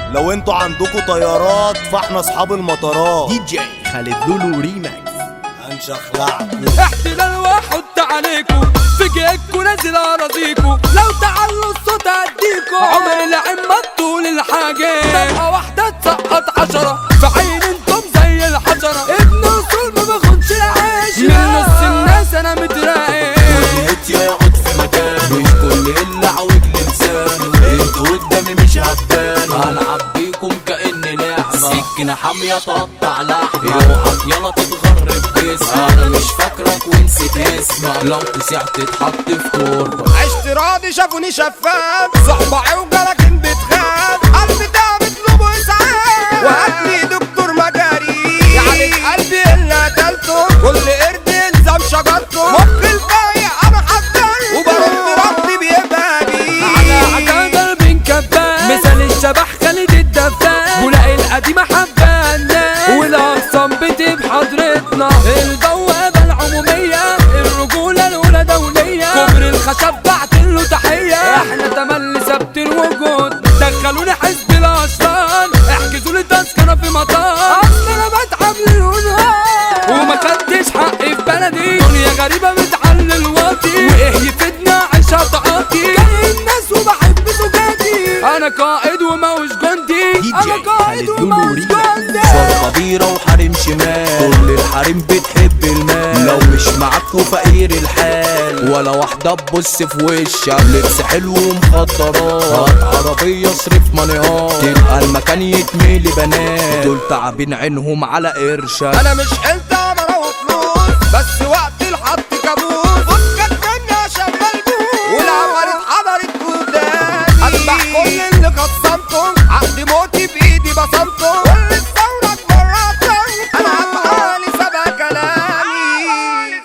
لو انتوا عندكوا طيارات فاحنا اصحاب المطارات دي جي خالد لولو ريماكس هنشخلعكوا احتلال واحط عليكم في جيبكم نازل اراضيكم لو تعلوا الصوت اديكم عمر العمة طول الحاجة دمعة واحدة تسقط عشرة في عين انتم زي الحجرة ابن اصول ما باخدش العيش من نص الناس انا متراقب وجهت يا يقعد في مكان مش كل اللي عوج لسانه انتوا قدامي مش هتبان هلعب بيكم كأني لعبة سكينة حامية تقطع لحمة روحك يلا تتغرب جسمك انا مش فاكرك ونسيت اسمك لو تسيع تتحط في كوربة عشت راضي شافوني شفاف صحبة عوجة لكن بتخاف قلبي ده بيطلبوا اسعاف وهاتلي دكتور مجاري يعني قلبي اللي قتلته كل قرد يلزم شجرته مخ البايع انا حضرته وبرد ربي بيبالي على عجادة من كبان مثال الشبح خالد الدفان ولاقي القديمة حبانا والاقسام بتب حضرتنا البوابة العمومية الرجولة الأولى دولية كبر الخشب بعت له تحية احنا تملي ثبت الوجود دخلوني حزب الأشرار احجزوا لي تذكرة في مطار اصل انا بتعب للونهار وما خدتش حقي في بلدي دنيا غريبة بتعلي الواطي وايه يفيدنا عيشها تعاطي جاي الناس وبحب زوجاتي انا قائد وموش جندي دي انا جي قائد خالد وموش لولو جندي شرطة بيرة وحريم شمال كل الحريم بتحب المال لو مش معاك وفقير الحال ولا واحدة تبص في وشك لبس حلو ومخدرات هات عربية اصرف مانيهات تبقى المكان يتملي بنات دول تعبين عينهم على قرشك انا مش حلت عمرة وفلوس بس وقت الحط كابوس فكك مني عشان ملبوس والعمل اتحضرت قدامي اذبح كل اللي خصمته عقد موتي بايدي بصمته كل الثورة مرة تاني انا هبقالي سبع كلامي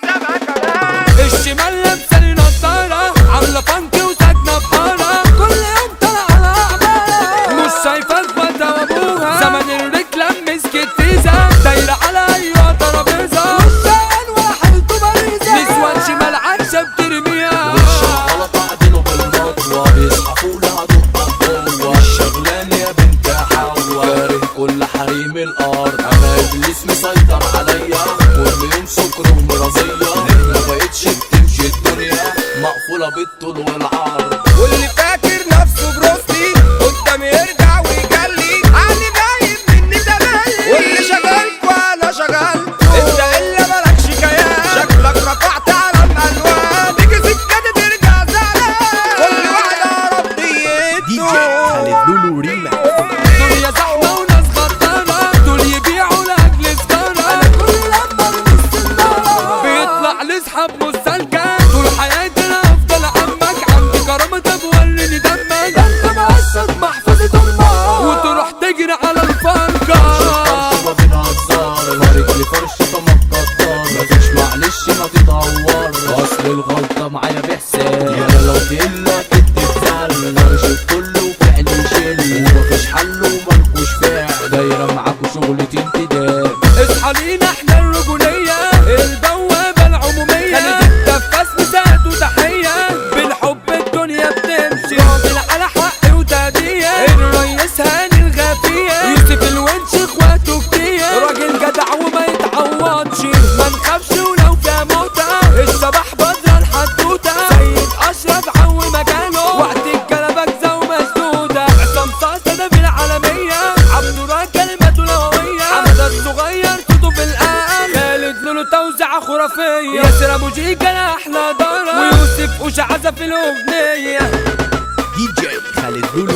الشمال لابسة نضارة عاملة فانكي وساكنة بحارة كل يوم طالعة على عمارة مش شايفة اخواتها وابوها زمن الرجلة مسكت فيزا دايرة على ايوه ترابيزة مشتاقن واحد باريزة نسوان شمال عرشة بترميها وش غلط اعدله بالمطوة بيصحفوا لها دقة جوه الشغلان يا بنت حوا كاره كل حريم الارض انا ابليس مسيطر عليا كل يوم سكر ومرضية ما بقتش بتمشي الدنيا مقفولة بالطول والعرض واللي فاكر نفسه بروستي قدامي يرجع ويجلي علي باين مني تملي واللي شغالك وانا شغلته انت الا مالكش كيان شكلك رفعت علم الوان تيجي سكه ترجع زعلان كل واحد عرف دي جي ديته خالد لولو ريماكس دنيا زحمة وناس غدارة دول يبيعوا لأجل سكارة أنا كل لما ألمس النار بيطلع لي أصحاب مستلكة طول حياتي أنا أفضل عمك عندي كرامة طب وريني دمك ده أنت مقصد محفظة أمك وتروح تجري على الفرقة فرشة بنهزر فرق لي فرشة ما تقدر مفيش معلش ما تدور اصل الغلطة معايا بحساب يا لو تقلك تتزل نرشد كله فعل يشل ومفيش حل وملكوش فعل دايرة معاكوا شغلتي انتداب اصحى لينا احنا الرجولية البوابة العمومية خالد الدفاس مساعد وتحية بالحب الدنيا بتمشي راجل على حق وتهدية الريس هاني الغافية يوسف الونش اخواته كتير راجل جدع وما يتعوضش ما نخافش ولو فيها موتة الشبح بدر الحدوتة سيد اشرف عو مكانه وقت الجلبة جزا ومسدودة عصام صاصة ده في العالمية عبد الله كلمته لغوية حمد الصغير صوته في الآن خالد لولو توزيعة خرافية ياسر ابو جيكا أنا احلى دارة ويوسف وشعزة في الاغنية دي جي خالد لولو